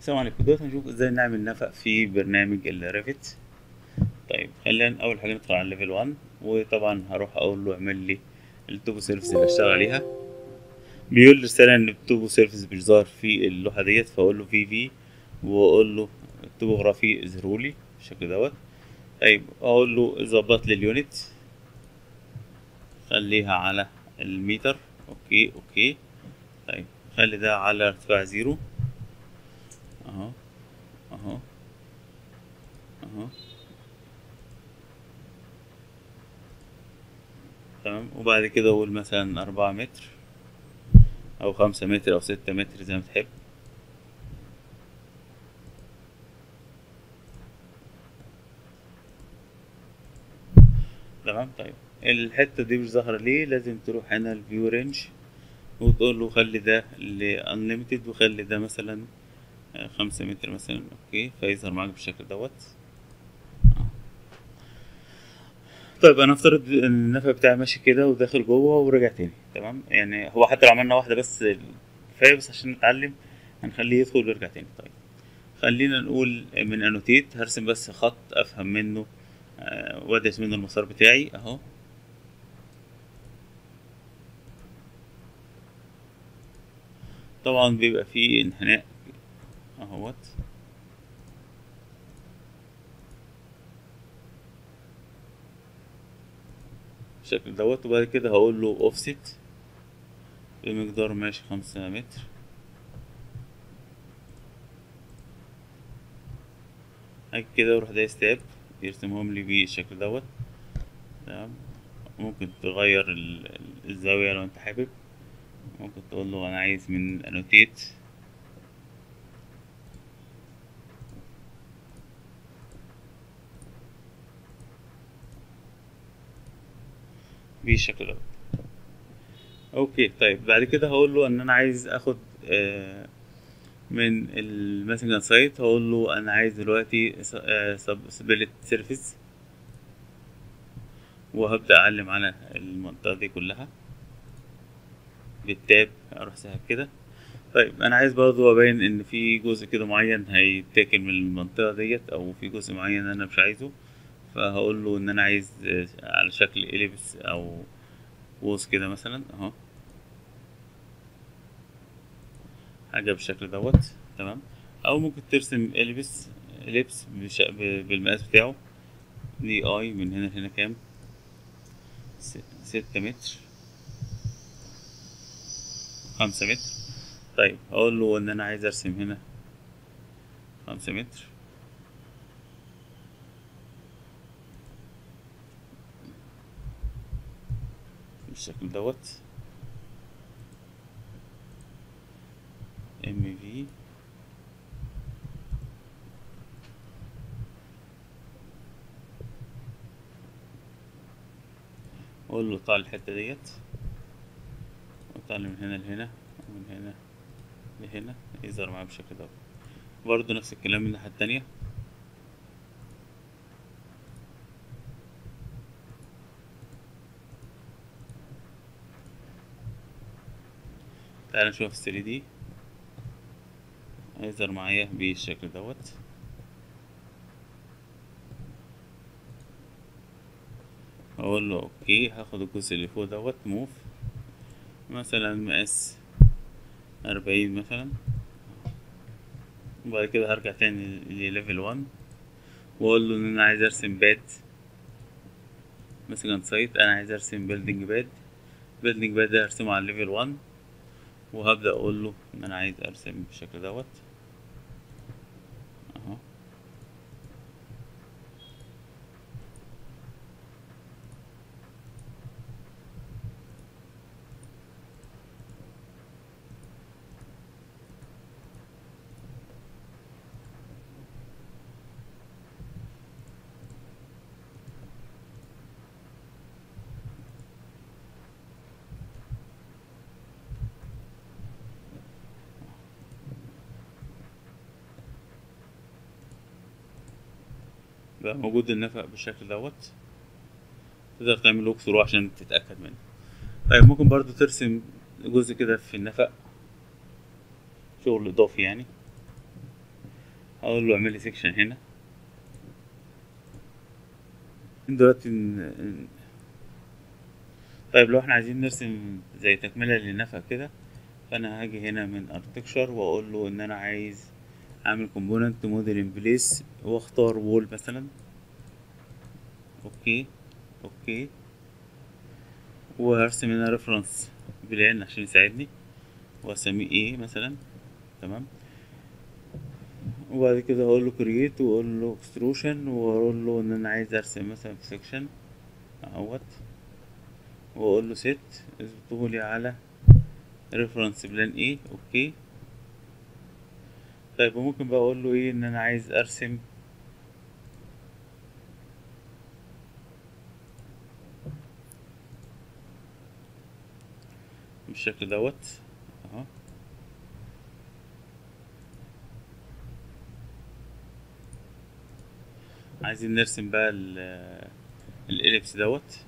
السلام عليكم دلوقتي هنشوف ازاي نعمل نفق في برنامج الريفت طيب خلينا اول حاجه ندخل على ليفل 1 وطبعا هروح اقول له اعمل لي التوبو سيرفيس اللي اشتغل عليها بيقول لي رساله ان التوبو سيرفيس مش ظاهر في اللوحه ديت فاقول له في في واقول له التوبوغرافي اظهره لي بالشكل دوت طيب اقول له ظبط لي اليونت خليها على الميتر اوكي اوكي طيب خلي ده على ارتفاع زيرو اهو اهو اهو تمام وبعد كده اقول مثلا اربعة متر او خمسة متر او ستة متر زي ما تحب تمام طيب الحتة دي مش ظاهرة ليه لازم تروح هنا الفيو رينج وتقول له خلي ده ل unlimited وخلي ده مثلا خمسة متر مثلا اوكي فيظهر معاك بالشكل دوت طيب انا افترض ان النفق بتاعي ماشي كده وداخل جوه ورجع تاني تمام يعني هو حتى لو عملنا واحدة بس كفاية بس عشان نتعلم هنخليه يدخل ويرجع تاني طيب خلينا نقول من انوتيت هرسم بس خط افهم منه أه وادرس منه المسار بتاعي اهو طبعا بيبقى فيه انحناء اهوت بالشكل دوت وبعد كده هقول له اوفست بمقدار ماشي خمسة متر هاجي كده اروح دايس تاب يرسمهم لي بالشكل دوت تمام ممكن تغير الزاوية لو انت حابب ممكن تقول له انا عايز من انوتيت بالشكل دوت اوكي طيب بعد كده هقول له ان انا عايز اخد آه من الماسنجر سايت هقول له انا عايز دلوقتي سبلت سيرفيس وهبدا اعلم على المنطقه دي كلها بالتاب اروح ساحب كده طيب انا عايز برضو ابين ان في جزء كده معين هيتاكل من المنطقه ديت او في جزء معين انا مش عايزه فهقول له ان انا عايز على شكل اليبس او قوس كده مثلا اهو حاجه بالشكل دوت تمام او ممكن ترسم اليبس اليبس بالمقاس بتاعه دي اي من هنا لهنا كام ستة متر خمسة متر طيب اقول له ان انا عايز ارسم هنا خمسة متر بالشكل دوت ام في اقول له طالع الحته ديت وطالع من هنا لهنا ومن هنا لهنا يظهر معاه بالشكل دوت برضه نفس الكلام من الناحيه التانية تعال نشوف 3 دي هيظهر معايا بالشكل دوت اقول له اوكي هاخد الجزء اللي فوق دوت موف مثلا مقاس أربعين مثلا وبعد كده هرجع تاني لليفل وان واقول له ان انا عايز ارسم باد مثلا سايت انا عايز ارسم بيلدينج باد بيلدينج باد ده هرسمه على ليفل وان وهبدأ اقول له ان انا عايز ارسم بالشكل دوت اهو بقى موجود النفق بالشكل دوت تقدر تعمل له ثرو عشان تتأكد منه طيب ممكن برضو ترسم جزء كده في النفق شغل إضافي يعني اقول له اعمل لي سيكشن هنا دلوقتي ن- ن- طيب لو احنا عايزين نرسم زي تكملة للنفق كده فانا هاجي هنا من ارتكشر واقول له ان انا عايز اعمل كومبوننت موديل ان بليس واختار وول مثلا اوكي اوكي وهرسم هنا ريفرنس بلان عشان يساعدني واسميه ايه مثلا تمام وبعد كده اقول له كرييت واقول له اكستروشن واقول له ان انا عايز ارسم مثلا في سيكشن اهوت واقول له سيت اظبطه لي على ريفرنس بلان ايه اوكي طيب وممكن بقى اقول له ايه ان انا عايز ارسم بالشكل دوت اهو عايزين نرسم بقى ال- الاليبس دوت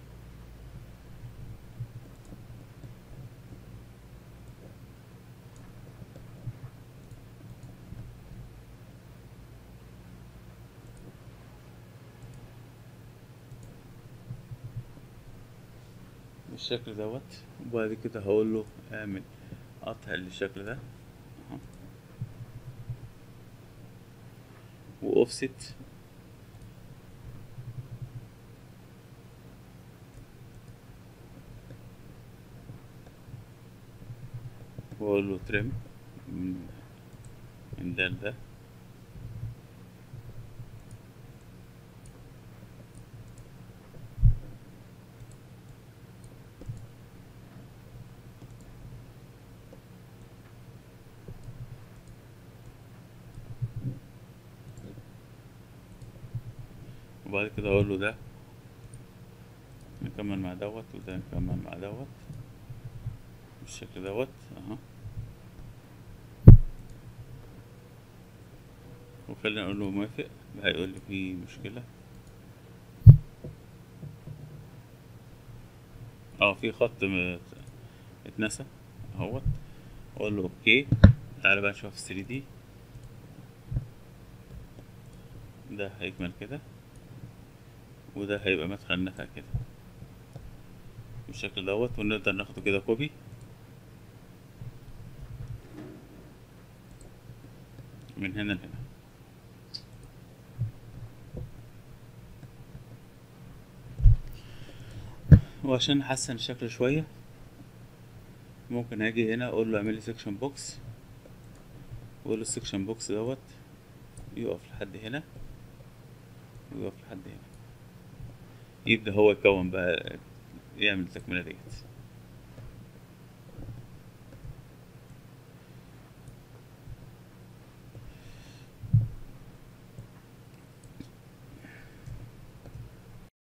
بالشكل دوت وبعد كده هقول له اعمل قطع للشكل ده اهو واوفست واقول له ترم من من ده لده وبعد كده اقول له ده نكمل مع دوت وده نكمل مع دوت بالشكل دوت اهو وخلينا نقول له موافق هيقول لي في مشكلة اه في خط م- اتنسى اهوت اقول له اوكي تعالى بقى نشوف 3 دي ده هيكمل كده وده هيبقى مدخل نفق كده بالشكل دوت ونقدر ناخده كده كوبي من هنا لهنا وعشان نحسن الشكل شوية ممكن اجي هنا اقول له اعمل لي سيكشن بوكس واقول له السيكشن بوكس دوت يقف لحد هنا ويقف لحد هنا يبدأ هو يكون بقى يعمل التكملة ديت